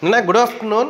Nana, good afternoon.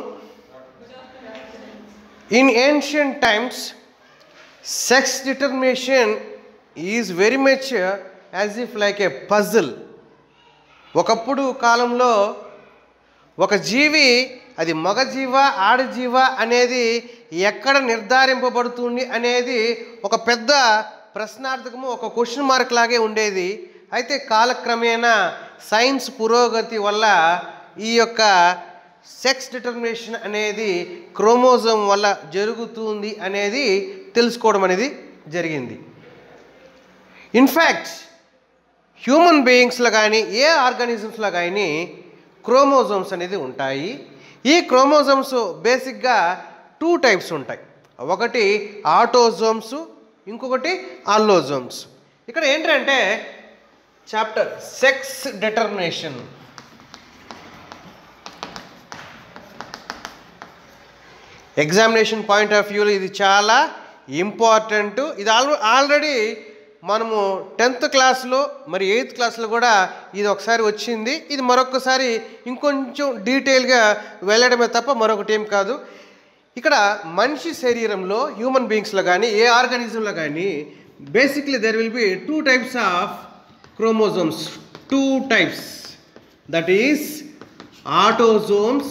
In ancient times, sex determination is very much uh, as if like a puzzle. ఒకప్పుడు కాలంలో ఒక జీవి అది మగ జీవ ఆడజీవ అనేది ఎక్కడ నిర్ధారింపబడుతుంది అనేది ఒక పెద్ద ప్రశ్నార్థకము ఒక క్వశ్చన్ మార్క్ లాగే ఉండేది అయితే కాలక్రమేణా సైన్స్ పురోగతి వల్ల ఈ యొక్క సెక్స్ డిటర్మినేషన్ అనేది క్రోమోజోమ్ వల్ల జరుగుతుంది అనేది తెలుసుకోవడం అనేది జరిగింది ఇన్ఫ్యాక్ట్ హ్యూమన్ బీయింగ్స్లో కానీ ఏ ఆర్గానిజమ్స్లో కానీ క్రోమోజోమ్స్ అనేది ఉంటాయి ఈ క్రోమోజోమ్స్ బేసిక్గా టూ టైప్స్ ఉంటాయి ఒకటి ఆటోజోమ్స్ ఇంకొకటి అల్లోజోమ్స్ ఇక్కడ ఏంటంటే chapter sex determination examination point of వ్యూలో ఇది చాలా ఇంపార్టెంట్ ఇది ఆల్ ఆల్రెడీ మనము టెన్త్ క్లాస్లో మరి ఎయిత్ క్లాస్లో కూడా ఇది ఒకసారి వచ్చింది ఇది మరొకసారి ఇంకొంచెం డీటెయిల్గా వెళ్ళడమే తప్ప మరొకటి ఏం కాదు ఇక్కడ మనిషి శరీరంలో హ్యూమన్ బీయింగ్స్లో కానీ ఏ ఆర్గానిజంలో కానీ basically there will be two types of chromosomes two types that is autosomes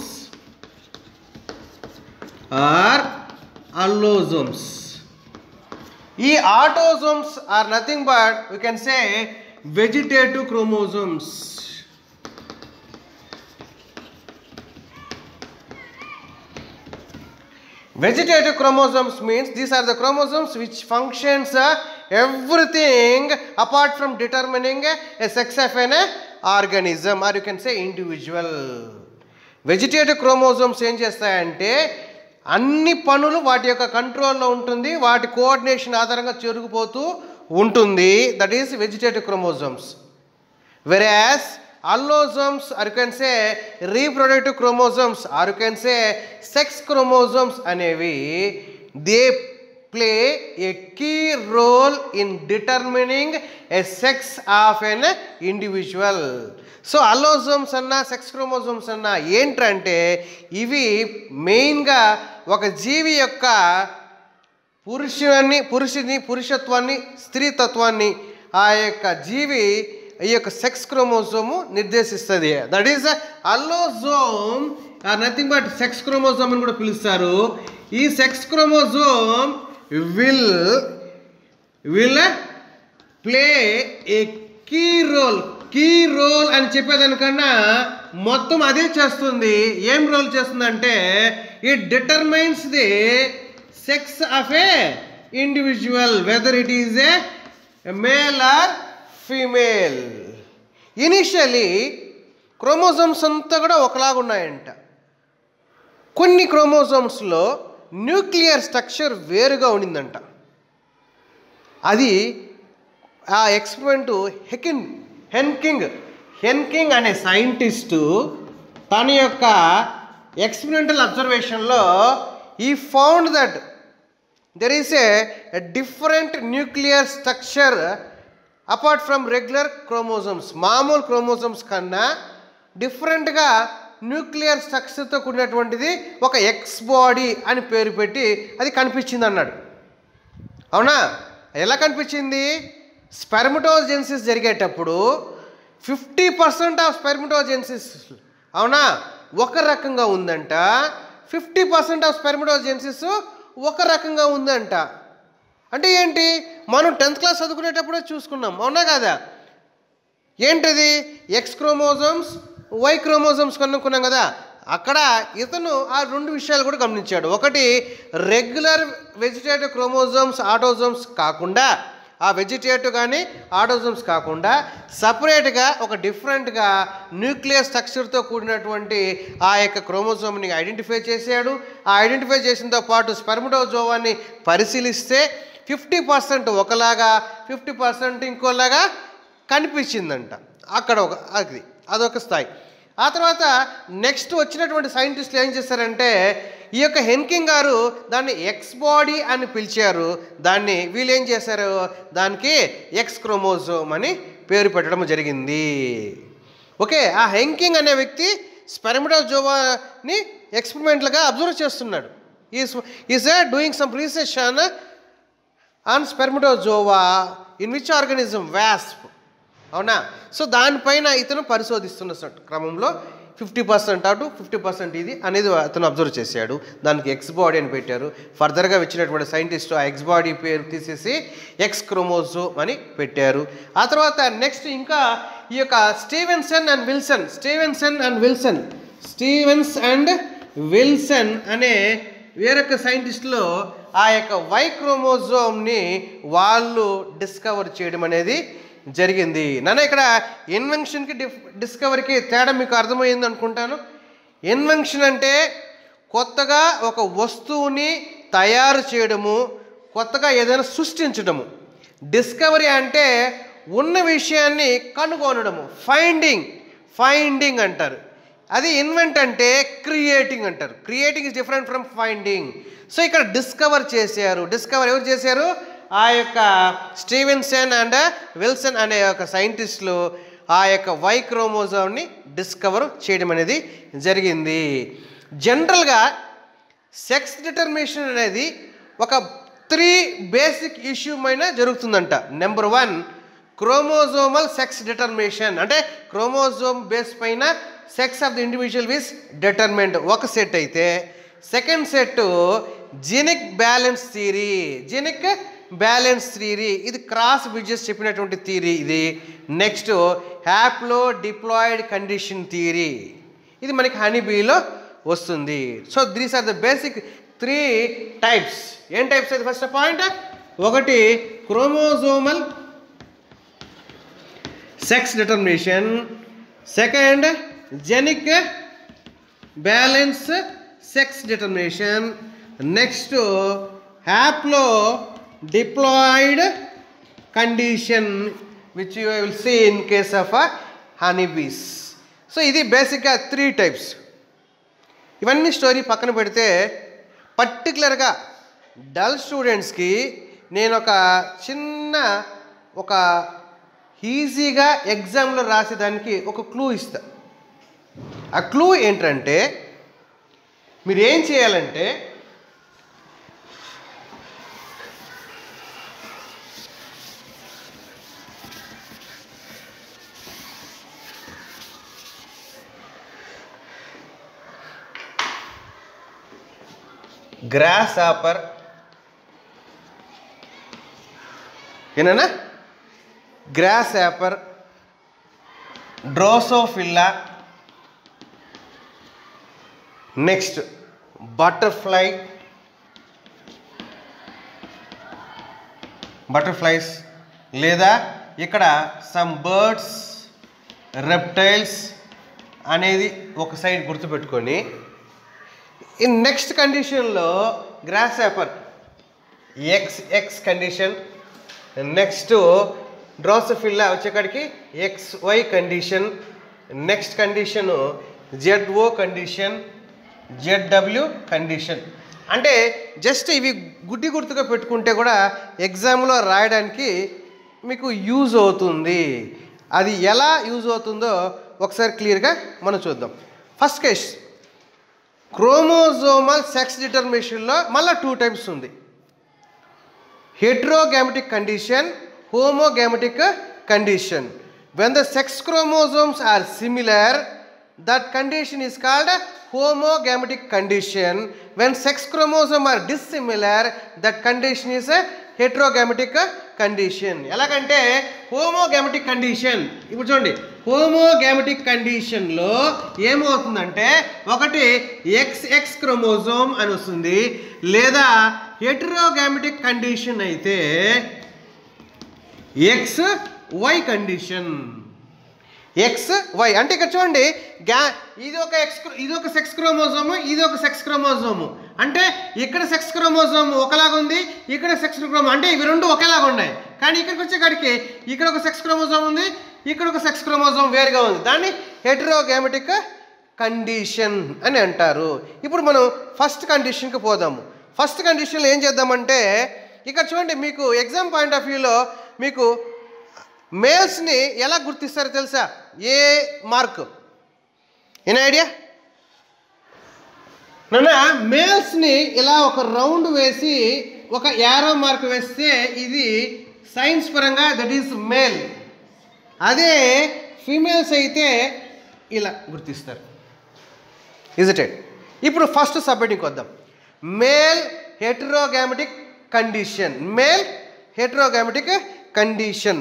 are allosomes ఈ autosomes are nothing but we can say vegetative chromosomes vegetative chromosomes means these are the chromosomes which functions uh, everything apart from determining a sex of an organism or you can say individual vegetative chromosomes ఏం చేస్తాయంటే అన్ని పనులు వాటి యొక్క కంట్రోల్లో ఉంటుంది వాటి coordination ఆధారంగా చెరుగుపోతూ ఉంటుంది that is vegetative chromosomes whereas allosomes or you can say reproductive chromosomes or you can say sex chromosomes అనేవి they play a key role in determining a sex of an individual so allosomes అన్న sex chromosomes అన్న ఏంటంటే ఇవి మెయిన్గా ఒక జీవి యొక్క పురుషుని పురుషుని పురుషత్వాన్ని స్త్రీతత్వాన్ని ఆ యొక్క జీవి ఈ యొక్క సెక్స్ క్రోమోజోము నిర్దేశిస్తుంది that is allosome are nothing but sex chromosome అని కూడా పిలుస్తారు ఈ sex chromosome will will play a key role key role అని చెప్పేదానికన్నా మొత్తం అదే చేస్తుంది ఏం రోల్ చేస్తుందంటే it determines the sex of a individual whether it is a male or female initially chromosomes అంతా కూడా ఒకలాగా ఉన్నాయంట కొన్ని క్రోమోజోమ్స్లో న్యూక్లియర్ స్ట్రక్చర్ వేరుగా ఉండిందంట అది ఆ ఎక్స్పెరిమెంట్ హెకిన్ హెన్కింగ్ హెన్కింగ్ అనే సైంటిస్టు తన యొక్క ఎక్స్పెరిమెంటల్ అబ్జర్వేషన్లో he found that there is a different nuclear structure apart from regular chromosomes మామూలు క్రోమోజోమ్స్ కన్నా డిఫరెంట్గా న్యూక్లియర్ స్ట్రక్చర్తో కూడినటువంటిది ఒక ఎక్స్ బాడీ అని పేరు పెట్టి అది కనిపించింది అన్నాడు అవునా ఎలా కనిపించింది స్పెర్మటోజెన్సిస్ జరిగేటప్పుడు ఫిఫ్టీ పర్సెంట్ ఆఫ్ స్పెర్మటోజెన్సిస్ అవునా ఒక రకంగా ఉందంట ఫిఫ్టీ పర్సెంట్ ఆఫ్ స్పెర్మటోజెన్సిస్ ఒక రకంగా ఉందంట అంటే ఏంటి మనం టెన్త్ క్లాస్ చదువుకునేటప్పుడే చూసుకున్నాం అవునా కదా ఏంటిది ఎక్స్ క్రోమోజోమ్స్ వై క్రోమోజోమ్స్ కనుక్కున్నాం కదా అక్కడ ఇతను ఆ రెండు విషయాలు కూడా గమనించాడు ఒకటి రెగ్యులర్ వెజిటేటివ్ క్రోమోజోమ్స్ ఆటోజోమ్స్ కాకుండా ఆ వెజిటేటివ్ కానీ ఆటోజోమ్స్ కాకుండా సపరేట్గా ఒక డిఫరెంట్గా న్యూక్లియర్ స్ట్రక్చర్తో కూడినటువంటి ఆ యొక్క క్రోమోజోమ్ని ఐడెంటిఫై చేశాడు ఆ ఐడెంటిఫై చేసినతో పాటు స్పెర్మటోజోవాన్ని పరిశీలిస్తే ఫిఫ్టీ పర్సెంట్ ఒకలాగా ఫిఫ్టీ పర్సెంట్ ఇంకోలాగా కనిపించిందంట అక్కడ ఒక అది అదొక స్థాయి ఆ తర్వాత నెక్స్ట్ వచ్చినటువంటి సైంటిస్టులు ఏం చేశారంటే ఈ యొక్క హెన్కింగ్ గారు దాన్ని ఎక్స్ బాడీ అని పిలిచారు దాన్ని వీళ్ళు ఏం చేశారు దానికి ఎక్స్ క్రోమోజోమ్ అని పేరు పెట్టడం జరిగింది ఓకే ఆ హెంకింగ్ అనే వ్యక్తి స్పెర్మిడోజోవాని ఎక్స్పెరిమెంట్లుగా అబ్జర్వ్ చేస్తున్నాడు is is doing some research on on spermatozoa in which organism wasp అవునా సో దానిపైన ఇతను పరిశోధిస్తున్న స- క్రమంలో ఫిఫ్టీ పర్సెంట్ అటు ఫిఫ్టీ పర్సెంట్ ఇది అనేది అతను అబ్జర్వ్ చేశాడు దానికి ఎక్స్ బాడీ అని పెట్టారు ఫర్దర్గా వచ్చినటువంటి సైంటిస్ట్ ఆ ఎక్స్ బాడీ పేరు తీసేసి ఎక్స్ క్రోమోజోమ్ అని పెట్టారు ఆ తర్వాత నెక్స్ట్ ఇంకా ఈ యొక్క Stevenson and Wilson Stevenson and Wilson Stevens and Wilson అనే వేరొక సైంటిస్టులు ఆ యొక్క వై క్రోమోజోమ్ని వాళ్ళు డిస్కవర్ చేయడం అనేది జరిగింది నన్ను ఇక్కడ ఇన్వెన్షన్కి డిఫ్ డిస్కవరీకి తేడా మీకు అర్థమైంది అనుకుంటాను ఇన్వెన్షన్ అంటే కొత్తగా ఒక వస్తువుని తయారు చేయడము కొత్తగా ఏదైనా సృష్టించడము డిస్కవరీ అంటే ఉన్న విషయాన్ని కనుగొనడము ఫైండింగ్ ఫైండింగ్ అంటారు అది ఇన్వెంట్ అంటే క్రియేటింగ్ అంటారు creating is different from finding so ఇక్కడ డిస్కవర్ చేశారు డిస్కవర్ ఎవరు చేశారు ఆ యొక్క స్టీవెన్సన్ అండ్ విల్సన్ అనే ఒక సైంటిస్టులు ఆ యొక్క వై క్రోమోజోమ్ని డిస్కవర్ చేయడం అనేది జరిగింది జనరల్గా సెక్స్ డిటర్మినేషన్ అనేది ఒక త్రీ బేసిక్ ఇష్యూ పైన జరుగుతుందంట number one chromosomal sex determination అంటే క్రోమోజోమ్ బేస్ పైన sex of the individual is determined ఒక సెట్ అయితే second set genic balance theory genic balance theory ఇది క్రాస్ బ్రిడ్జెస్ చెప్పినటువంటి థీరీ ఇది next haplo diploid condition theory ఇది మనకి హనీబీలో వస్తుంది so these are the basic three types ఏం టైప్స్ అయితే ఫస్ట్ పాయింట్ ఒకటి chromosomal sex determination second genic balance sex determination next haplo diploid condition which you will see in case of honeybees so ఇది బేసిక్గా three types ఇవన్నీ story పక్కన పెడితే పర్టికులర్గా dull స్టూడెంట్స్కి నేను ఒక చిన్న ఒక ఈజీగా ఎగ్జామ్లో రాసేదానికి ఒక క్లూ ఇస్తా ఆ క్లూ ఏంటంటే మీరు ఏం చేయాలంటే గ్రాస్ ఆపర్ ఏనా grasshopper drosophila next butterfly butterflies లేదా ఇక్కడ సమ్ బర్డ్స్ రెప్టైల్స్ అనేది ఒక సైడ్ గుర్తుపెట్టుకొని ఈ నెక్స్ట్ కండిషన్లో grasshopper X X condition next drosophila వచ్చేకాడికి X Y condition next condition Z O condition Z W condition అంటే జస్ట్ ఇవి గుడ్డి గుర్తుగా పెట్టుకుంటే కూడా ఎగ్జామ్లో రాయడానికి మీకు యూజ్ అవుతుంది అది ఎలా యూజ్ అవుతుందో ఒకసారి క్లియర్గా మనం చూద్దాం ఫస్ట్ కేస్ క్రోమోజోమల్ సెక్స్ డిటర్మినేషన్లో మళ్ళీ టూ టైప్స్ ఉంది heterogametic condition homogametic condition when the sex chromosomes are similar that condition is called homogametic condition when sex chromosomes are dissimilar that condition is a heterogametic condition ఎలాగంటే homogametic condition ఇప్పుడు చూడండి హోమోగామెటిక్ కండిషన్లో ఏమవుతుందంటే ఒకటి X X chromosome అని వస్తుంది లేదా heterogametic condition అయితే X Y condition X Y అంటే ఇక్కడ చూడండి గ్యా ఇది ఒక ఎక్స్ ఇది ఒక సెక్స్ క్రోమోజోము ఇది ఒక సెక్స్ క్రోమోజోము అంటే ఇక్కడ సెక్స్ క్రోమోజోమ్ ఒకలాగా ఉంది ఇక్కడ సెక్స్ క్రోమో అంటే ఇవి రెండు ఒకేలాగా ఉన్నాయి కానీ ఇక్కడికి వచ్చేకాడికి ఇక్కడ ఒక సెక్స్ క్రోమోజోమ్ ఉంది ఇక్కడ ఒక సెక్స్ క్రోమోజోమ్ వేరుగా ఉంది దాన్ని హెటరోగామెటిక్ కండిషన్ అని అంటారు ఇప్పుడు మనం ఫస్ట్ కండిషన్కి పోదాము ఫస్ట్ కండిషన్లో ఏం చేద్దామంటే ఇక్కడ చూడండి మీకు ఎగ్జామ్ పాయింట్ ఆఫ్ వ్యూలో మీకు మేల్స్ని ఎలా గుర్తిస్తారో తెలుసా ఏ మార్క్ ఎన్ ఐడియా నాన్న మేల్స్ని ఇలా ఒక రౌండ్ వేసి ఒక యారో మార్క్ వేస్తే ఇది సైన్స్ పరంగా దట్ ఈస్ మేల్ అదే ఫీమేల్స్ అయితే ఇలా గుర్తిస్తారు ఇజిటెడ్ ఇప్పుడు ఫస్ట్ సబ్మిటింగ్కి వద్దాం male heterogametic condition male heterogametic condition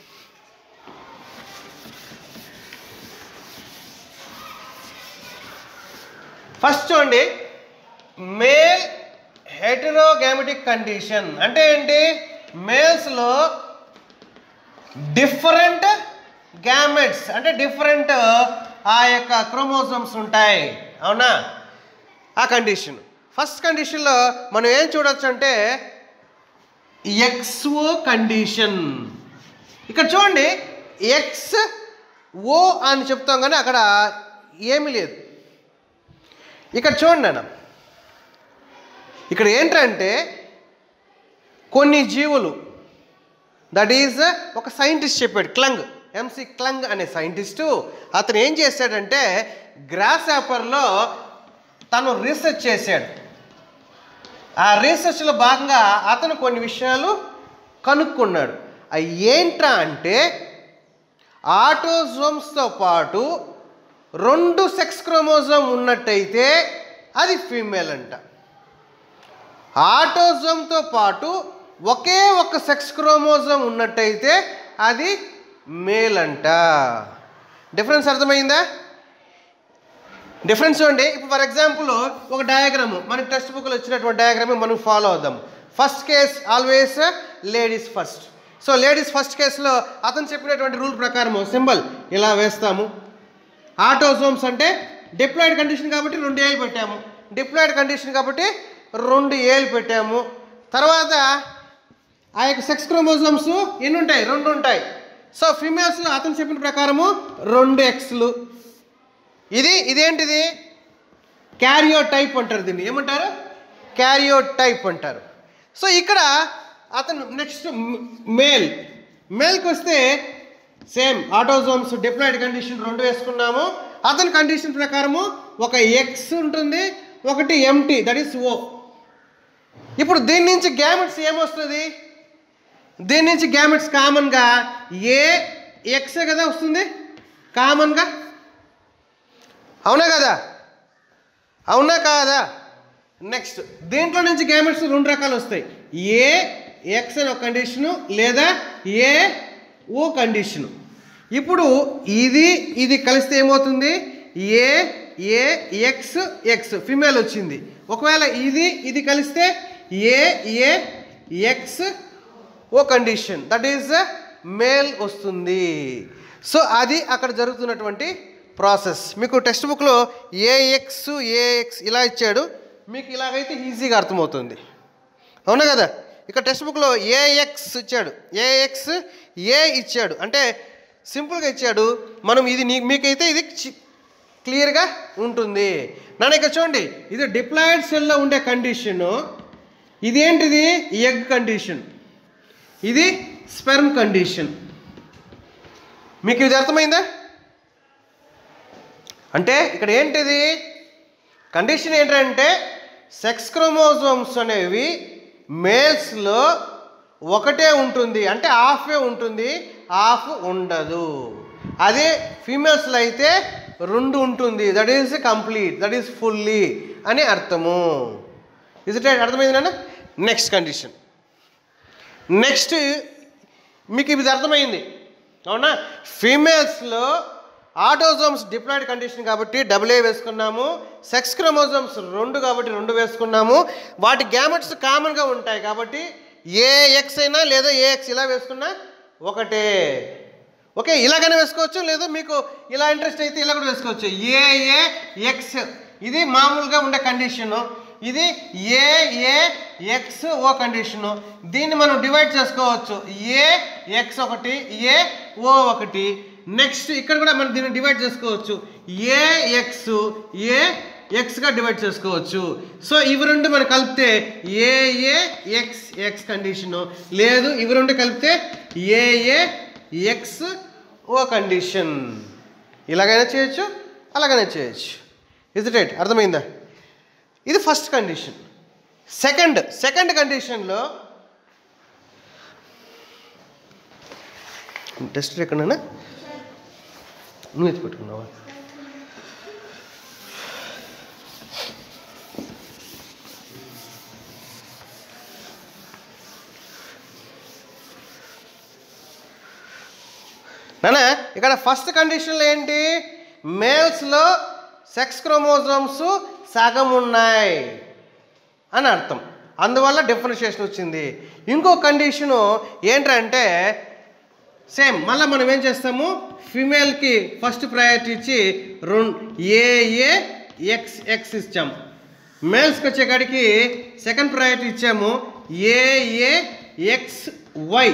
first చూడండి మేల్ హెటరోగామెటిక్ కండిషన్ అంటే ఏంటి మేల్స్లో డిఫరెంట్ గ్యామెట్స్ అంటే డిఫరెంట్ ఆ యొక్క క్రోమోజోమ్స్ ఉంటాయి అవునా ఆ కండిషన్ ఫస్ట్ కండిషన్లో మనం ఏం చూడొచ్చు అంటే ఎక్స్ఓ కండిషన్ ఇక్కడ చూడండి ఎక్స్ ఓ అని చెప్తాం కానీ అక్కడ ఏమీ లేదు ఇక్కడ చూడండి అన్న ఇక్కడ ఏంటంటే కొన్ని జీవులు దట్ ఈజ్ ఒక సైంటిస్ట్ చెప్పాడు క్లంగ్ ఎంసి క్లంగ్ అనే సైంటిస్టు అతను ఏం చేశాడంటే గ్రాస్ యాపర్లో తను రీసెర్చ్ చేశాడు ఆ రీసెర్చ్లో భాగంగా అతను కొన్ని విషయాలు కనుక్కున్నాడు అవి ఏంట్రా అంటే ఆటోజోమ్స్తో పాటు రెండు సెక్స్ క్రోమోజోమ్ ఉన్నట్టయితే అది ఫీమేల్ అంట ఆటోజోమ్తో పాటు ఒకే ఒక సెక్స్ క్రోమోజోమ్ ఉన్నట్టయితే అది మేల్ అంట డిఫరెన్స్ అర్థమైందా డిఫరెన్స్ చూడండి ఇప్పుడు ఫర్ ఎగ్జాంపుల్ ఒక డయాగ్రామ్ మనకి టెక్స్ట్ బుక్లో వచ్చినటువంటి డయాగ్రామ్ మనం ఫాలో అవుదాం first case always ladies first so ladies first కేసులో అతను చెప్పినటువంటి రూల్ ప్రకారం సింబల్ ఇలా వేస్తాము ఆటోజోమ్స్ అంటే డిప్లాయిడ్ కండిషన్ కాబట్టి రెండు ఏళ్ళు పెట్టాము డిప్లాయిడ్ కండిషన్ కాబట్టి రెండు ఏళ్ళు పెట్టాము తర్వాత ఆ యొక్క సెక్స్ క్రోమోజోమ్స్ ఎన్ని ఉంటాయి రెండు ఉంటాయి సో ఫీమేల్స్లో అతను చెప్పిన ప్రకారము రెండు ఎక్స్లు ఇది ఇదేంటిది క్యారియో టైప్ అంటారు దీన్ని ఏమంటారు క్యారియో టైప్ అంటారు సో ఇక్కడ అతను నెక్స్ట్ మేల్ మేల్కి వస్తే సేమ్ ఆటోజోమ్స్ డిప్లాయిడ్ కండిషన్ రెండు వేసుకున్నాము అతని కండిషన్ ప్రకారము ఒక ఎక్స్ ఉంటుంది ఒకటి ఎంటీ దట్ ఈస్ ఓ ఇప్పుడు దీని నుంచి గ్యామెట్స్ ఏమొస్తుంది దీని నుంచి గ్యామెట్స్ కామన్గా ఏ ఎక్సే కదా వస్తుంది కామన్గా అవునా కదా అవునా కాదా నెక్స్ట్ దీంట్లో నుంచి గ్యామెట్స్ రెండు రకాలు వస్తాయి ఏ ఎక్స్ అని ఒక కండిషను లేదా ఏ ఓ కండిషను ఇప్పుడు ఇది ఇది కలిస్తే ఏమవుతుంది A A X X female వచ్చింది ఒకవేళ ఇది ఇది కలిస్తే A A X O condition that is male వస్తుంది సో అది అక్కడ జరుగుతున్నటువంటి ప్రాసెస్ మీకు టెక్స్ట్ బుక్లో ఏఎక్స్ ఏఎక్స్ ఇలా ఇచ్చాడు మీకు ఇలాగైతే ఈజీగా అర్థమవుతుంది అవునా కదా ఇక్కడ టెక్స్ట్ బుక్లో ఏఎక్స్ ఇచ్చాడు ఏఎక్స్ ఏ ఇచ్చాడు అంటే సింపుల్గా ఇచ్చాడు మనం ఇది నీ మీకైతే ఇది చి- క్లియర్గా ఉంటుంది నన్ను ఇక్కడ చూడండి ఇది డిప్లాయిడ్ సెల్లో ఉండే కండిషను ఇది ఏంటిది ఎగ్ కండిషన్ ఇది స్పెర్మ్ కండిషన్ మీకు ఇది అర్థమైందా అంటే ఇక్కడ ఏంటిది కండిషన్ ఏంటంటే సెక్స్ క్రోమోజోమ్స్ అనేవి మేల్స్లో ఒకటే ఉంటుంది అంటే హాఫే ఉంటుంది హాఫ్ ఉండదు అదే ఫీమేల్స్లో అయితే రెండు ఉంటుంది that is complete that is fully అని అర్థము ఇజ్ ఇట్ అర్థమైంది నాన్న నెక్స్ట్ కండిషన్ నెక్స్ట్ మీకు ఇది అర్థమైంది అవునా ఫీమేల్స్లో ఆటోజోమ్స్ డిప్లాయిడ్ కండిషన్ కాబట్టి డబుల్ ఏ వేసుకున్నాము సెక్స్ క్రోమోజోమ్స్ రెండు కాబట్టి రెండు వేసుకున్నాము వాటి గ్యామెట్స్ కామన్గా ఉంటాయి కాబట్టి ఏ ఎక్స్ అయినా లేదా ఏ ఎక్స్ ఇలా వేసుకున్నా ఒకటే ఓకే ఇలాగనే వేసుకోవచ్చు లేదా మీకు ఇలా ఇంట్రెస్ట్ అయితే ఇలా కూడా వేసుకోవచ్చు ఏ ఏ ఎక్స్ ఇది మామూలుగా ఉండే కండిషను ఇది ఏ ఏ ఎక్స్ ఓ కండిషను దీన్ని మనం డివైడ్ చేసుకోవచ్చు ఏ ఎక్స్ ఒకటి ఏ ఓ ఒకటి నెక్స్ట్ ఇక్కడ కూడా మనం దీన్ని డివైడ్ చేసుకోవచ్చు ఏ ఎక్స్ ఏ ఎక్స్గా డివైడ్ చేసుకోవచ్చు సో ఇవి రెండు మనం కలిపితే A A X X condition లేదు ఇవి రెండు కలిపితే A A X O condition ఇలాగైనా చేయొచ్చు అలాగనే చేయొచ్చు ఇజ్ ఇట్ రైట్ అర్థమైందా ఇది ఫస్ట్ కండిషన్ సెకండ్ సెకండ్ కండిషన్లో టెస్ట్ ఎక్కడైనా నువ్వు ఎత్తి పెట్టుకున్నావా నానా ఇక్కడ ఫస్ట్ కండిషన్లో ఏంటి మేల్స్లో సెక్స్ క్రోమోజోమ్స్ సగం ఉన్నాయి అని అర్థం అందువల్ల డిఫరెన్షియేషన్ వచ్చింది ఇంకో కండిషను ఏంటంటే సేమ్ మళ్ళీ మనం ఏం చేస్తాము ఫిమేల్కి ఫస్ట్ ప్రయారిటీ ఇచ్చి రెండు ఏఏ ఎక్స్ ఎక్స్ ఇచ్చాము మేల్స్కి వచ్చేకాడికి సెకండ్ ప్రయారిటీ ఇచ్చాము A A X Y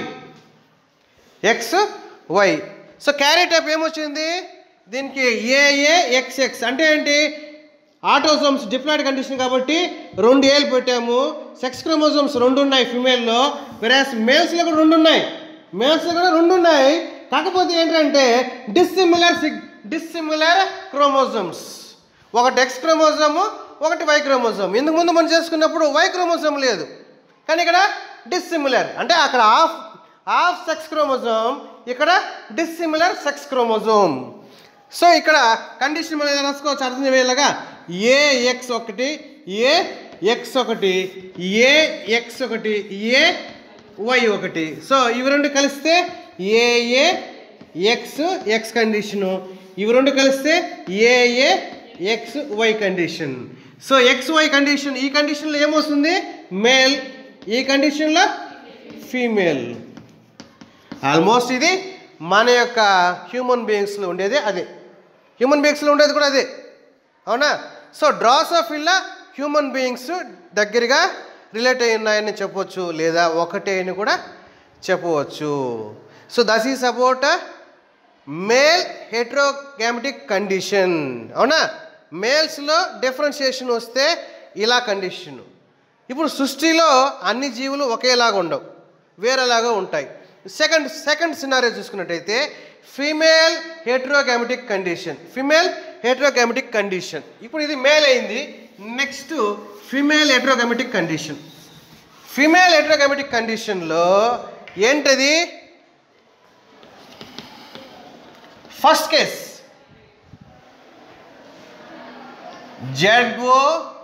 X Y so karyotype ఏమొచ్చింది దీనికి ఏఏ ఎక్స్ ఎక్స్ అంటే ఏంటి ఆటోసోమ్స్ డిప్లాయిడ్ కండిషన్ కాబట్టి రెండు ఏలు పెట్టాము సెక్స్ క్రోమోజోమ్స్ రెండు ఉన్నాయి ఫిమేల్లో వెరాస్ మేల్స్లో కూడా రెండు ఉన్నాయి మేల్స్లో కూడా రెండు ఉన్నాయి కాకపోతే ఏంటంటే డిస్సిమిలర్ సిగ్ డిస్సిమిలర్ క్రోమోజోమ్స్ ఒకటి ఎక్స్ క్రోమోజోము ఒకటి వై క్రోమోజోమ్ ఇందుకు ముందు మనం చేసుకున్నప్పుడు వై క్రోమోజోమ్ లేదు కానీ ఇక్కడ డిస్సిమిలర్ అంటే అక్కడ హాఫ్ హాఫ్ సెక్స్ క్రోమోజోమ్ ఇక్కడ డిస్సిమిలర్ సెక్స్ క్రోమోజోమ్ సో ఇక్కడ కండిషన్ మనం ఏదైనా రాసుకోవచ్చు అర్థం చేయాలగా ఏ ఎక్స్ ఒకటి ఏ ఎక్స్ ఒకటి ఏ ఎక్స్ ఒకటి ఏ వై ఒకటి సో ఇవి రెండు కలిస్తే ఏఏ ఎక్స్ ఎక్స్ కండిషను ఇవి రెండు కలిస్తే A A X Y condition so X Y condition ఈ కండిషన్లో ఏమొస్తుంది మేల్ ఈ కండిషన్లో ఫీమేల్ ఆల్మోస్ట్ ఇది మన యొక్క హ్యూమన్ బీయింగ్స్లో ఉండేది అదే హ్యూమన్ బీయింగ్స్లో ఉండేది కూడా అదే అవునా so drosophila human beings దగ్గరగా రిలేట్ అయి ఉన్నాయని చెప్పవచ్చు లేదా ఒకటే అని కూడా చెప్పవచ్చు so this is about male heterogametic condition అవునా మేల్స్లో డిఫరెన్షియేషన్ వస్తే ఇలా కండిషన్ ఇప్పుడు సృష్టిలో అన్ని జీవులు ఒకేలాగా ఉండవు వేరేలాగా ఉంటాయి సెకండ్ సెకండ్ సినారియో చూసుకున్నట్టయితే female heterogametic condition female heterogametic condition ఇప్పుడు ఇది మేల్ అయింది next female heterogametic condition female heterogametic కండిషన్లో ఏంటది ఫస్ట్ కేస్ జెడ్ఓ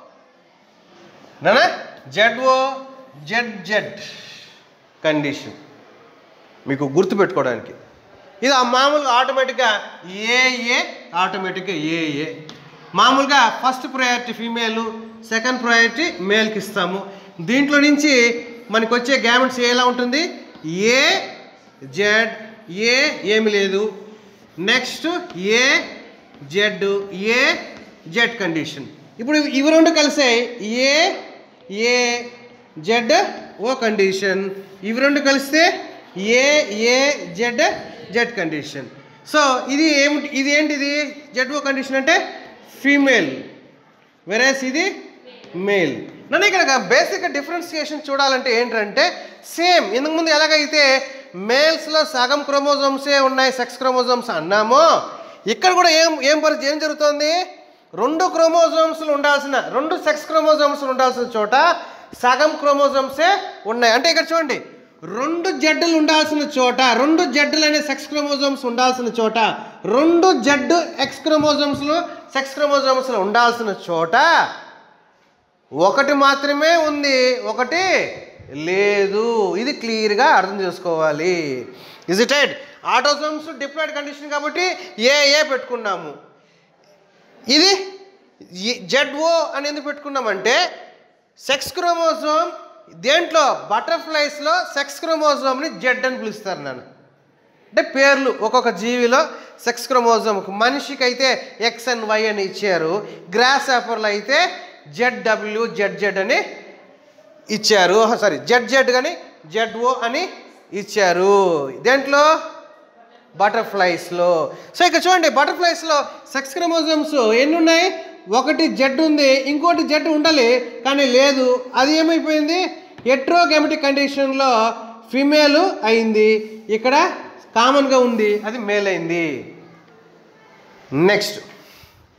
నానా జెడ్ఓ జెడ్ జెడ్ కండిషన్ మీకు గుర్తుపెట్టుకోవడానికి ఇది ఆ మామూలుగా ఆటోమేటిక్గా ఏఏ ఆటోమేటిక్గా ఏఏ మామూలుగా first priority female second priority మేల్కి ఇస్తాము దీంట్లో నుంచి మనకు వచ్చే గ్యామెట్స్ ఎలా ఉంటుంది ఏ జెడ్ ఏ ఏమి లేదు next A Z A Z condition ఇప్పుడు ఇవి రెండు కలిసాయి ఏ ఏ జెడ్ ఓ కండిషన్ ఇవి రెండు కలిస్తే A A Z Z condition so ఇది ఏమిటి ఇది ఏంటిది జెడ్ ఓ కండిషన్ అంటే ఫీమేల్ వెరేస్ ఇది మేల్ నన్ను ఇక్కడ బేసిక్ డిఫరెన్సియేషన్ చూడాలంటే ఏంటంటే సేమ్ ఇంతకు ముందు ఎలాగైతే మేల్స్లో సగం క్రోమోజోమ్సే ఉన్నాయి సెక్స్ క్రోమోజోమ్స్ అన్నామో ఇక్కడ కూడా ఏం ఏం పరిస్థితి ఏం జరుగుతోంది రెండు క్రోమోజోమ్స్లు ఉండాల్సిన రెండు సెక్స్ క్రోమోజోమ్స్ ఉండాల్సిన చోట సగం క్రోమోజోమ్సే ఉన్నాయి అంటే ఇక్కడ చూడండి రెండు జడ్డులు ఉండాల్సిన చోట రెండు జడ్డులు అనే సెక్స్ క్రోమోజోమ్స్ ఉండాల్సిన చోట రెండు జడ్డు ఎక్స్ క్రోమోజోమ్స్లు సెక్స్ క్రోమోజోమ్స్లు ఉండాల్సిన చోట ఒకటి మాత్రమే ఉంది ఒకటి లేదు ఇది క్లియర్గా అర్థం చేసుకోవాలి is it right autosomes diploid condition కాబట్టి ఏ ఏ పెట్టుకున్నాము ఇది జెడ్ఓ అని ఎందుకు పెట్టుకున్నామంటే సెక్స్ క్రోమోజోమ్ దేంట్లో బటర్ఫ్లైస్లో సెక్స్ క్రోమోజోమ్ని జెడ్ అని పిలుస్తారు నన్ను అంటే పేర్లు ఒక్కొక్క జీవిలో సెక్స్ క్రోమోజోమ్ మనిషికి అయితే ఎక్స్ అండ్ వై అని ఇచ్చారు గ్రాస్ యాపర్లో అయితే జెడ్ డబ్ల్యూ జెడ్ జెడ్ అని ఇచ్చారు సారీ జెడ్ జెడ్ కానీ జెడ్ ఓ అని ఇచ్చారు దేంట్లో బటర్ఫ్లైస్లో సో ఇక్కడ చూడండి బటర్ఫ్లైస్లో సెక్స్ క్రోమోజోమ్స్ ఎన్ని ఉన్నాయి ఒకటి జెడ్ ఉంది ఇంకోటి జెడ్ ఉండాలి కానీ లేదు అది ఏమైపోయింది ఎట్రోగెమెటిక్ కండిషన్లో ఫిమేల్ అయింది ఇక్కడ కామన్గా ఉంది అది మేల్ అయింది next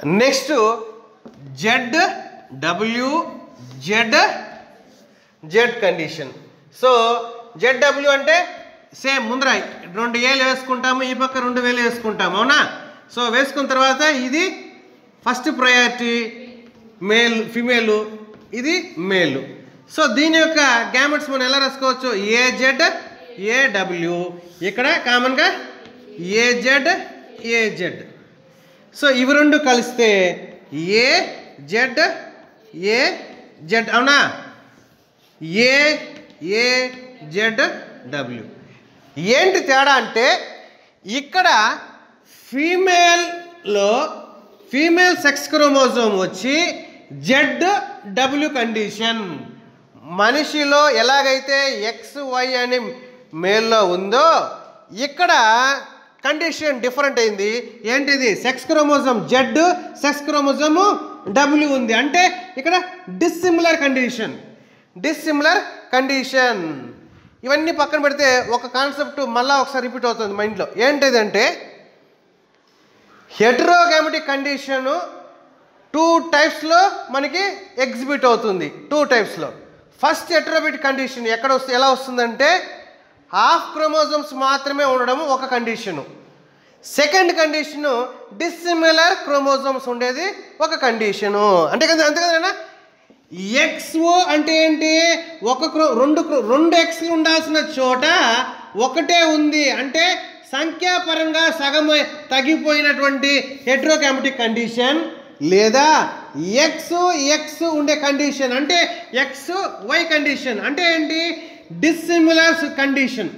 next Z W Z Z condition so Z W అంటే సేమ్ ముందర రెండు ఏళ్ళు వేసుకుంటాము ఈ పక్క రెండు వేలు వేసుకుంటాము అవునా సో వేసుకున్న తర్వాత ఇది ఫస్ట్ ప్రయారిటీ మేల్ ఫిమేల్ ఇది మేల్ సో దీని యొక్క గ్యామెట్స్ మనం ఎలా రాసుకోవచ్చు ఏ జెడ్ ఏ డబ్ల్యూ ఇక్కడ కామన్గా A Z A Z so ఇవి రెండు కలిస్తే ఏ జెడ్ ఏ జెడ్ అవునా ఏ ఏ జెడ్ డబ్ల్యూ ఏంటి తేడా అంటే ఇక్కడ ఫీమేల్లో ఫీమేల్ సెక్స్ క్రోమోజోమ్ వచ్చి జెడ్ డబ్ల్యూ కండిషన్ మనిషిలో ఎలాగైతే ఎక్స్ వై అని మేల్లో ఉందో ఇక్కడ కండిషన్ డిఫరెంట్ అయింది ఏంటిది sex chromosome Z sex chromosome W ఉంది అంటే ఇక్కడ డిస్సిమిలర్ కండిషన్ డిస్సిమిలర్ కండిషన్ ఇవన్నీ పక్కన పెడితే ఒక కాన్సెప్ట్ మళ్ళా ఒకసారి రిపీట్ అవుతుంది మైండ్లో ఏంటిదంటే హెట్రోగామెటిక్ కండిషను టూ టైప్స్లో మనకి ఎగ్జిబిట్ అవుతుంది టూ టైప్స్లో ఫస్ట్ హెట్రోబిట్ కండిషన్ ఎక్కడ వస్తుంది ఎలా వస్తుందంటే హాఫ్ క్రోమోజోమ్స్ మాత్రమే ఉండడం ఒక condition second condition dissimilar chromosomes ఉండేది ఒక కండిషను అంటే కదా అంతే కదన్నా ఎక్స్ఓ అంటే ఏంటి ఒక క్రో రెండు క్రో రెండు ఎక్స్లు ఉండాల్సిన చోట ఒకటే ఉంది అంటే సంఖ్యాపరంగా సగం తగ్గిపోయినటువంటి హెట్రోకామెటిక్ కండిషన్ లేదా ఎక్స్ ఎక్స్ ఉండే కండిషన్ అంటే ఎక్స్ వై కండిషన్ అంటే ఏంటి డిస్సిమిలర్స్ కండిషన్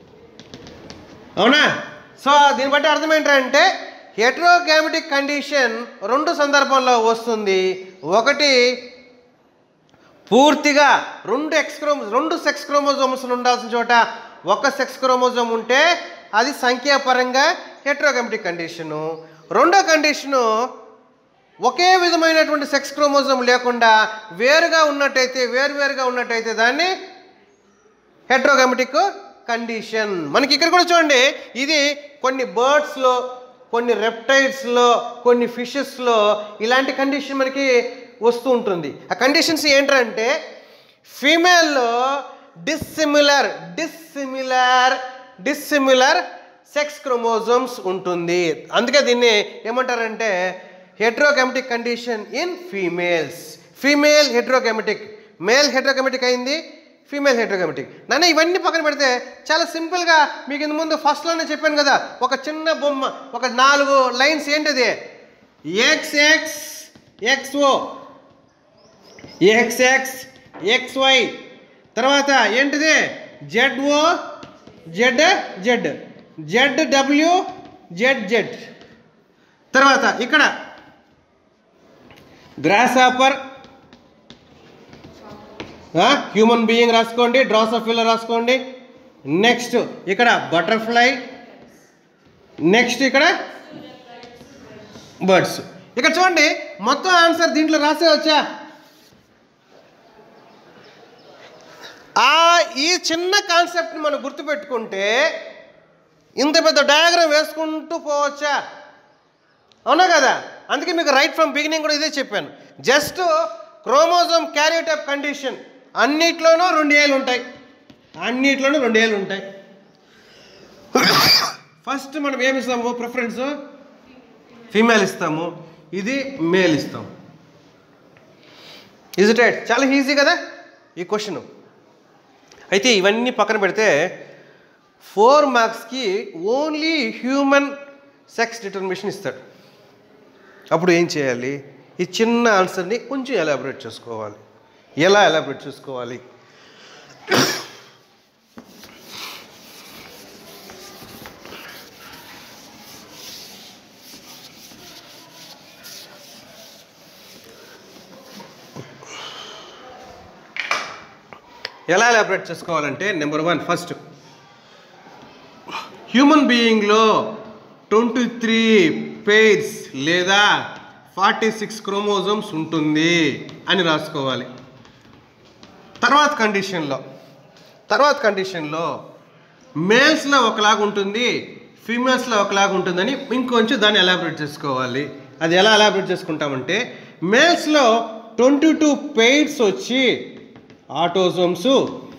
అవునా సో దీన్ని బట్టి అర్థం ఏంటంటే హెట్రోగామెటిక్ కండిషన్ రెండు సందర్భంలో వస్తుంది ఒకటి పూర్తిగా రెండు ఎక్స్ క్రోమో రెండు సెక్స్ క్రోమోజోమ్స్ ఉండాల్సిన చోట ఒక సెక్స్ క్రోమోజోమ్ ఉంటే అది సంఖ్యాపరంగా హెట్రోగామెటిక్ కండిషను రెండో కండిషను ఒకే విధమైనటువంటి సెక్స్ క్రోమోజోమ్ లేకుండా వేరుగా ఉన్నట్టయితే వేరువేరుగా ఉన్నట్టయితే దాన్ని హెట్రోగామెటిక్ కండిషన్ మనకి ఇక్కడ కూడా చూడండి ఇది కొన్ని బర్డ్స్లో కొన్ని రెప్టైల్స్లో కొన్ని ఫిషెస్లో ఇలాంటి కండిషన్ మనకి వస్తూ ఉంటుంది ఆ కండిషన్స్ ఏంటంటే ఫీమేల్లో dissimilar dissimilar dissimilar sex chromosomes ఉంటుంది అందుకే దీన్ని ఏమంటారంటే heterogametic condition in females female heterogametic male heterogametic అయింది ఫీమేల్ హెట్రోగమెటిక్ నాన్న ఇవన్నీ పక్కన పెడితే చాలా సింపుల్గా మీకు ఇంత ముందు ఫస్ట్లోనే చెప్పాను కదా ఒక చిన్న బొమ్మ ఒక నాలుగు లైన్స్ ఏంటిది X X X O X X X Y తర్వాత ఏంటిది Z O Z Z Z W Z Z తర్వాత ఇక్కడ గ్రాస్ ఆపర్ హ్యూమన్ బీయింగ్ రాసుకోండి డ్రాసోఫిల్ రాసుకోండి నెక్స్ట్ ఇక్కడ బటర్ఫ్లై నెక్స్ట్ ఇక్కడ బర్డ్స్ ఇక్కడ చూడండి మొత్తం ఆన్సర్ దీంట్లో రాసే వచ్చా ఆ ఈ చిన్న కాన్సెప్ట్ని మనం గుర్తుపెట్టుకుంటే ఇంత పెద్ద డయాగ్రామ్ వేసుకుంటూ పోవచ్చా అవునా కదా అందుకే మీకు రైట్ ఫ్రమ్ బిగినింగ్ కూడా ఇదే చెప్పాను జస్ట్ క్రోమోజోమ్ క్యారియటప్ కండిషన్ అన్నిట్లోనూ రెండు ఏళ్ళు ఉంటాయి అన్నిట్లోనూ రెండు ఏళ్ళు ఉంటాయి ఫస్ట్ మనం ఏమి ఇస్తాము ప్రిఫరెన్స్ ఫీమేల్ ఇస్తాము ఇది మేల్ ఇస్తాం ఇజ్ ఇట్ రైట్ చాలా ఈజీ కదా ఈ క్వశ్చన్ అయితే ఇవన్నీ పక్కన పెడితే ఫోర్ మార్క్స్కి ఓన్లీ హ్యూమన్ సెక్స్ డిటర్మినేషన్ ఇస్తాడు అప్పుడు ఏం చేయాలి ఈ చిన్న ఆన్సర్ని కొంచెం ఎలాబరేట్ చేసుకోవాలి ఎలా ఎలాబరేట్ చేసుకోవాలి ఎలా ఎలాబరేట్ చేసుకోవాలంటే నెంబర్ వన్ ఫస్ట్ హ్యూమన్ బీయింగ్లో ట్వంటీ త్రీ పెయిర్స్ లేదా ఫార్టీ సిక్స్ క్రోమోజోమ్స్ ఉంటుంది అని రాసుకోవాలి తర్వాత కండిషన్లో తర్వాత కండిషన్లో మేల్స్లో ఒకలాగా ఉంటుంది ఫీమేల్స్లో ఒకలాగా ఉంటుందని ఇంకొంచెం దాన్ని ఎలాబరేట్ చేసుకోవాలి అది ఎలా ఎలాబరేట్ చేసుకుంటామంటే మేల్స్లో ట్వంటీ టూ పెయిడ్స్ వచ్చి ఆటోజోమ్స్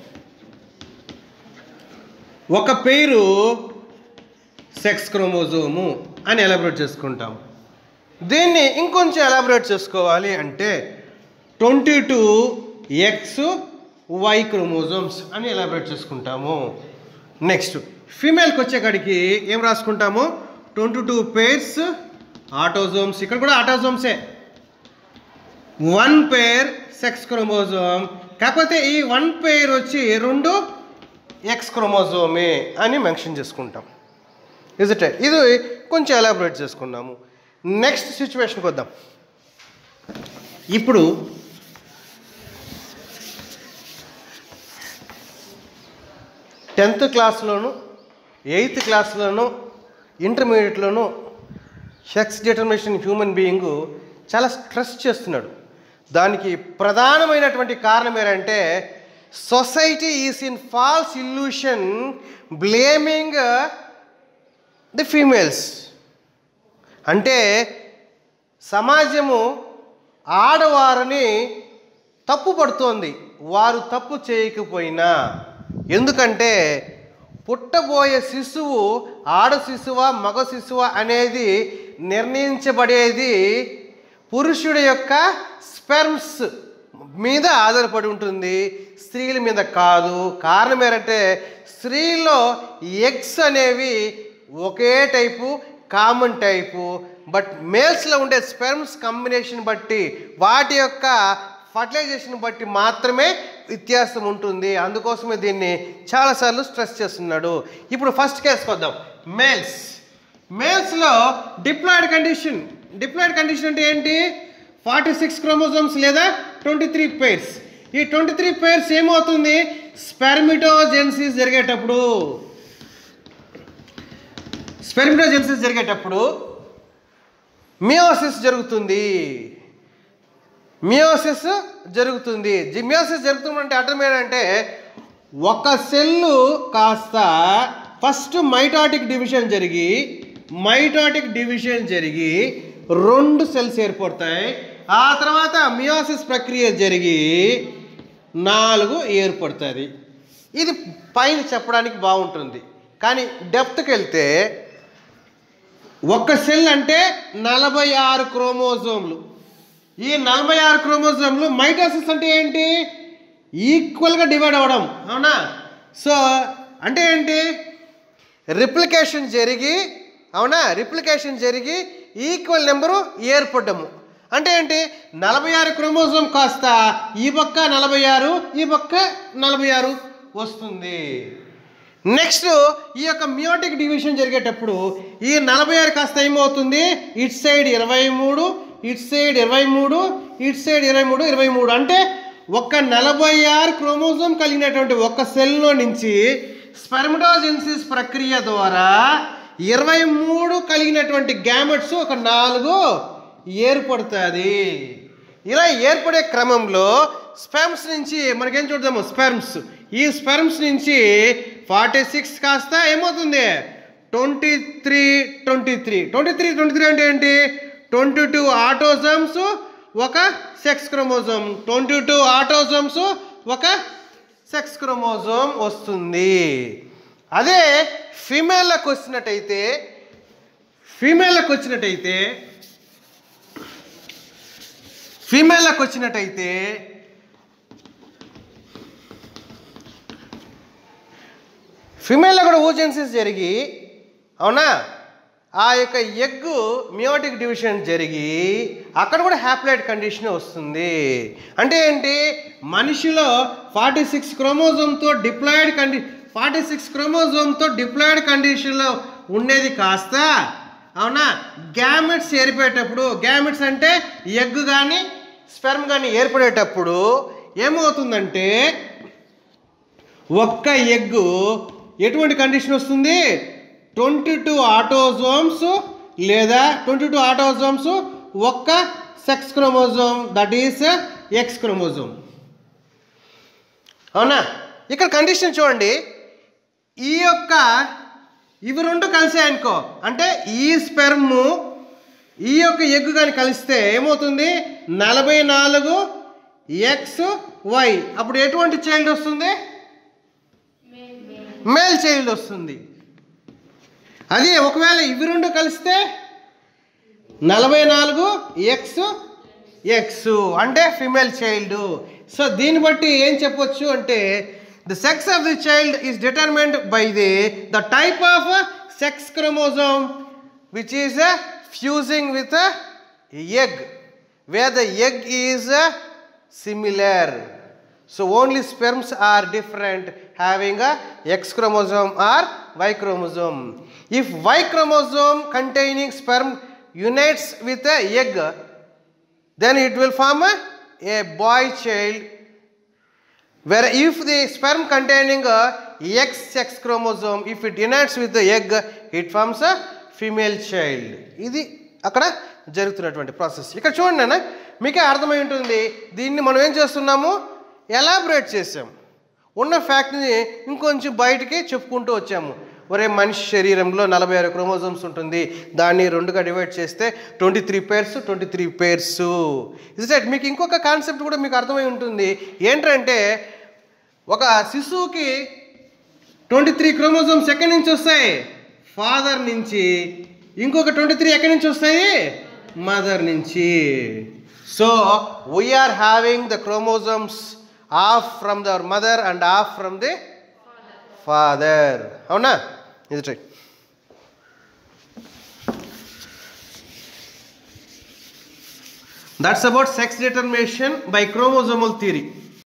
ఒక పేరు సెక్స్ క్రోమోజోము అని ఎలాబరేట్ చేసుకుంటాం దీన్ని ఇంకొంచెం ఎలాబరేట్ చేసుకోవాలి అంటే twenty two X Y chromosomes అని ఎలాబరేట్ చేసుకుంటాము నెక్స్ట్ ఫీమేల్కి వచ్చేకాడికి ఏం రాసుకుంటాము ట్వంటీ టూ పేర్స్ ఆటోజోమ్స్ ఇక్కడ కూడా ఆటోజోమ్సే వన్ పేర్ సెక్స్ క్రోమోజోమ్ కాకపోతే ఈ వన్ పేర్ వచ్చి రెండు ఎక్స్ క్రోమోజోమే అని మెన్షన్ చేసుకుంటాం ఇజ్ ఇట్ ఇది కొంచెం ఎలాబరేట్ చేసుకున్నాము నెక్స్ట్ సిచ్యువేషన్కి వద్దాం ఇప్పుడు టెన్త్ క్లాస్లోను ఎయిత్ క్లాస్లోను ఇంటర్మీడియట్లోను సెక్స్ డిటర్మినేషన్ హ్యూమన్ బీయింగ్ చాలా స్ట్రెస్ చేస్తున్నాడు దానికి ప్రధానమైనటువంటి కారణం ఏంటంటే society is in false illusion blaming the females అంటే సమాజము ఆడవారిని తప్పు పడుతోంది వారు తప్పు చేయకపోయినా ఎందుకంటే పుట్టబోయే శిశువు ఆడ శిశువా మగ శిశువా అనేది నిర్ణయించబడేది పురుషుడి యొక్క స్పెర్మ్స్ మీద ఆధారపడి ఉంటుంది స్త్రీల మీద కాదు కారణం ఏంటంటే స్త్రీలో ఎగ్స్ అనేవి ఒకే టైపు కామన్ టైపు బట్ మేల్స్లో ఉండే స్పెర్మ్స్ కాంబినేషన్ బట్టి వాటి యొక్క ఫర్టిలైజేషన్ బట్టి మాత్రమే వ్యత్యాసం ఉంటుంది అందుకోసమే దీన్ని చాలాసార్లు స్ట్రెస్ చేస్తున్నాడు ఇప్పుడు ఫస్ట్ కేసుకి వద్దాం మేల్స్ మేల్స్లో డిప్లాయిడ్ కండిషన్ డిప్లాయిడ్ కండిషన్ అంటే ఏంటి ఫార్టీ సిక్స్ క్రోమోజోమ్స్ లేదా ట్వంటీ త్రీ పేర్స్ ఈ ట్వంటీ త్రీ పేర్స్ ఏమవుతుంది స్పెర్మిటోజెన్సిస్ జరిగేటప్పుడు స్పెర్మిటోజెన్సిస్ జరిగేటప్పుడు మియోసిస్ జరుగుతుంది మియోసిస్ జరుగుతుంది జి- మియోసిస్ జరుగుతుందంటే అర్థం ఏంటంటే ఒక సెల్లు కాస్త ఫస్ట్ మైటాటిక్ డివిజన్ జరిగి మైటాటిక్ డివిజన్ జరిగి రెండు సెల్స్ ఏర్పడతాయి ఆ తర్వాత మియోసిస్ ప్రక్రియ జరిగి నాలుగు ఏర్పడుతుంది ఇది పైన చెప్పడానికి బాగుంటుంది కానీ డెప్త్కి వెళ్తే ఒక్క సెల్ అంటే నలభై ఆరు క్రోమోజోమ్లు ఈ నలభై ఆరు క్రోమోజోమ్లు మైటోసిస్ అంటే ఏంటి ఈక్వల్గా డివైడ్ అవ్వడం అవునా సో అంటే ఏంటి రిప్లికేషన్ జరిగి అవునా రిప్లికేషన్ జరిగి ఈక్వల్ నెంబరు ఏర్పడ్డము అంటే ఏంటి నలభై ఆరు క్రోమోజోమ్ కాస్త ఈ పక్క నలభై ఆరు ఈ పక్క నలభై ఆరు వస్తుంది నెక్స్ట్ ఈ యొక్క మియోటిక్ డివిజన్ జరిగేటప్పుడు ఈ నలభై ఆరు కాస్త ఏమవుతుంది ఇట్ సైడ్ ఇరవై మూడు ఇట్ సైడ్ ఇరవై మూడు ఇట్ సైడ్ ఇరవై మూడు ఇరవై మూడు అంటే ఒక నలభై ఆరు క్రోమోజోమ్ కలిగినటువంటి ఒక సెల్లో నుంచి స్పెర్మటోజెన్సిస్ ప్రక్రియ ద్వారా ఇరవై మూడు కలిగినటువంటి గ్యామెట్స్ ఒక నాలుగు ఏర్పడుతుంది ఇలా ఏర్పడే క్రమంలో స్పెర్మ్స్ నుంచి మనకేం చూద్దాము స్పెర్మ్స్ ఈ స్పెర్మ్స్ నుంచి ఫార్టీ సిక్స్ కాస్త ఏమవుతుంది twenty three twenty three twenty three twenty three అంటే ఏంటి ట్వంటీ టూ ఆటోజమ్స్ ఒక sex chromosome twenty two autosomes ఒక సెక్స్ క్రోమోజోమ్ వస్తుంది అదే ఫీమేల్లకు వచ్చినట్టయితే ఫీమేల్లకు వచ్చినట్టయితే ఫీమేల్లకు వచ్చినట్టయితే ఫీమేల్లో కూడా ఓజెన్సీస్ జరిగి అవునా ఆ యొక్క ఎగ్ మియోటిక్ డివిజన్ జరిగి అక్కడ కూడా హ్యాప్లైట్ కండిషన్ వస్తుంది అంటే ఏంటి మనిషిలో ఫార్టీ సిక్స్ క్రోమోజోమ్తో డిప్లాయిడ్ కండి ఫార్టీ సిక్స్ క్రోమోజోమ్తో డిప్లాయిడ్ కండిషన్లో ఉండేది కాస్త అవునా గ్యామెట్స్ ఏర్పడేటప్పుడు గ్యామెట్స్ అంటే ఎగ్ కానీ స్పెర్మ్ కానీ ఏర్పడేటప్పుడు ఏమవుతుందంటే ఒక్క ఎగ్ ఎటువంటి కండిషన్ వస్తుంది ట్వంటీ టూ ఆటోజోమ్స్ లేదా ట్వంటీ టూ ఆటోజోమ్స్ ఒక్క sex chromosome that is X chromosome అవునా ఇక్కడ కండిషన్ చూడండి ఈ యొక్క ఇవి రెండు కలిసాయనుకో అంటే ఈ స్పెర్మ్ ఈ యొక్క ఎగ్ కానీ కలిస్తే ఏమవుతుంది నలభై నాలుగు ఎక్స్ వై అప్పుడు ఎటువంటి చైల్డ్ వస్తుంది మేల్ చైల్డ్ వస్తుంది అదే ఒకవేళ ఇవి రెండు కలిస్తే నలభై నాలుగు ఎక్స్ ఎక్స్ అంటే ఫిమేల్ చైల్డ్ సో దీన్ని బట్టి ఏం చెప్పొచ్చు అంటే the sex of the child is determined by the the type of sex chromosome which is fusing with egg where the egg is similar So only sperms are different having a X chromosome or Y chromosome. If Y chromosome containing sperm unites with a egg, then it will form a, a boy child. Where if the sperm containing a X sex chromosome, if it unites with the egg, it forms a female child. ఇది అక్కడ జరుగుతున్నటువంటి process ఇక్కడ చూడండి నాన్న మీకే అర్థమై ఉంటుంది దీన్ని మనం ఏం చేస్తున్నాము ఎలాబరేట్ చేసాం ఉన్న ఫ్యాక్ట్ని ఇంకొంచెం బయటికి చెప్పుకుంటూ వచ్చాము ఒరే మనిషి శరీరంలో నలభై ఆరు క్రోమోజోమ్స్ ఉంటుంది దాన్ని రెండుగా డివైడ్ చేస్తే twenty three pairs twenty three pairs is that మీకు ఇంకొక కాన్సెప్ట్ కూడా మీకు అర్థమై ఉంటుంది ఏంటంటే ఒక శిశువుకి ట్వంటీ త్రీ క్రోమోజోమ్స్ ఎక్కడి నుంచి వస్తాయి ఫాదర్ నుంచి ఇంకొక ట్వంటీ త్రీ ఎక్కడి నుంచి వస్తాయి మదర్ నుంచి so we're having the chromosomes of from the other mother and of from the father అవునా ఇది right that's about sex determination by chromosomal theory